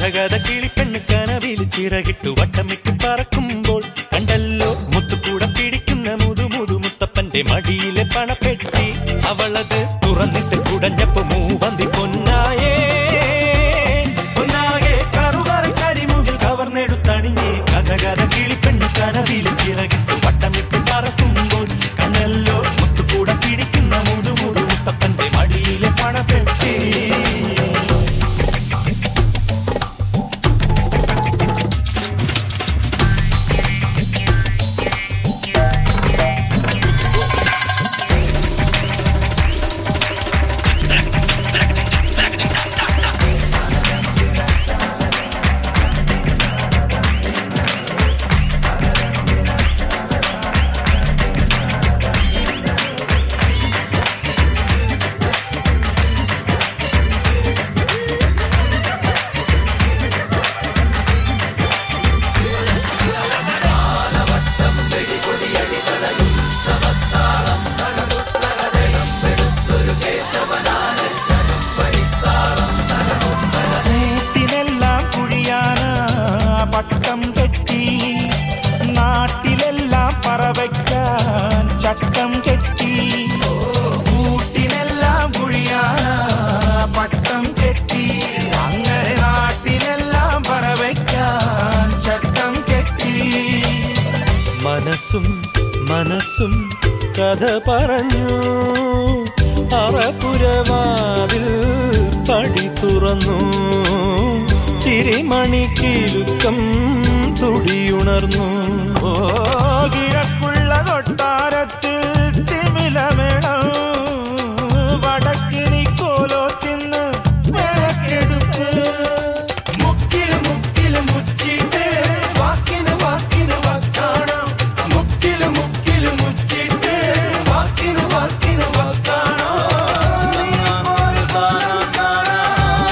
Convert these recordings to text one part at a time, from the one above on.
കഥകഥ കിളിപ്പെണ്ണ് കനവിൽ ചിറകിട്ടു വട്ടമിട്ട് പറക്കുമ്പോൾ കണ്ടല്ലോ മുത്തുകൂട പിടിക്കുന്ന മുതു മുതു മുത്തപ്പന്റെ മടിയിലെ പണപ്പെട്ടി അവളത് തുറന്നിട്ട് കുടഞ്ഞപ്പോ മൂവന്തി പൊന്നായേ പൊന്നാകെ കറുകറ കരിമുകിൽ കവർന്നെടുത്തണിഞ്ഞേ കഥകഥ കിളിപ്പെണ്ണ് കനവിൽ ചിറകിട്ടു വട്ടമിട്ട് പറക്കുമ്പോൾ കണ്ണല്ലോ മുത്തുകൂട പിടിക്കുന്ന മുതു മുതു മുത്തപ്പന്റെ മടിയിലെ പണപ്പെട്ടി കൂട്ടിനെല്ലാം കുഴിയാന പട്ടം കെട്ടി നാട്ടിലെല്ലാം പറവയ്ക്കാൻ ചട്ടം കെട്ടി കൂട്ടിനെല്ലാം കുഴിയാന പട്ടം കെട്ടി അങ്ങനെ നാട്ടിലെല്ലാം പറവയ്ക്കാൻ ചട്ടം കെട്ടി മനസ്സും മനസ്സും കഥ പറഞ്ഞു അറപുരവാതിൽ പടി തുറന്നു ചിരിമണിക്കിലുക്കം തുടിയുണർന്നു ഓ കിഴക്കുള്ള കൊട്ടാരത്തിൽ തിമിലമേണം വടക്കിനി കോലോത്തിന്ന് വിളക്കെടുപ്പ് മുക്കില് മുക്കില് മുച്ചിട്ട് വാക്കിന് വാക്കിന് വാക്കാണം മുക്കില് മുക്കില് മുച്ചിട്ട് വാക്കിന് വാക്കിന് വാക്കാണം നീ പോര് കാണാം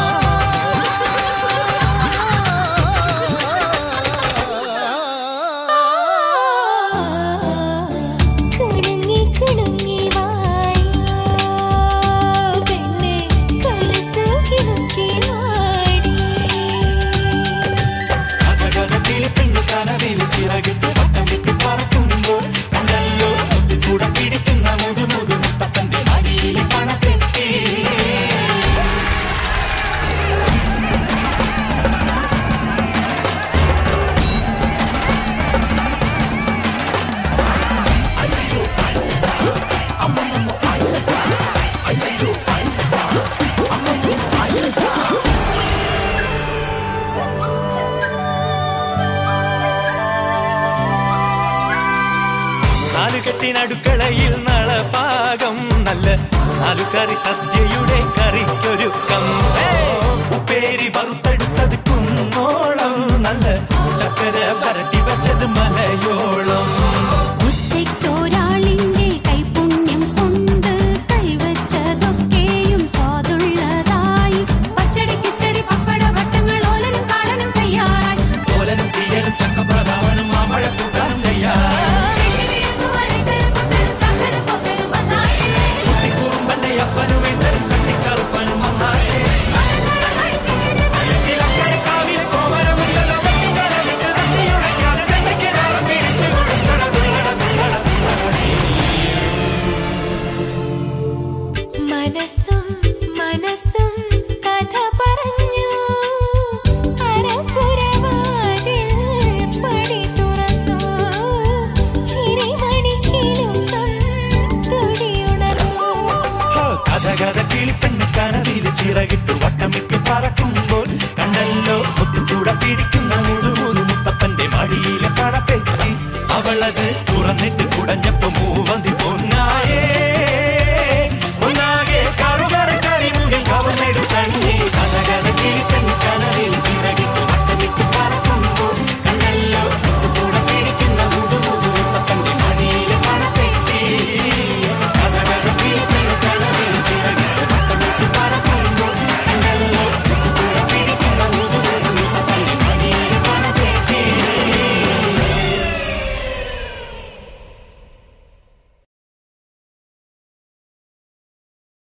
കുണുങ്ങി കുണുങ്ങി വായാ പെണ്ണെ കലസൂക്കി നോക്കി വാടി കഥകഥത്തിൽ പെണ്ണു കനവിൽ ചിറകിട്ട് വട്ടം വിട്ട് പറക്കുമ്പോൾ കണ്ടല്ലോ കൂടെ പിടിക്കുന്ന മുതു മുതു മുത്തപ്പന്റെ മടിയിലെ പണപ്പെട്ടി നാലുകെട്ടിനടുക്കളയിൽ നളപാകം നല്ല നാലുകറി സദ്യ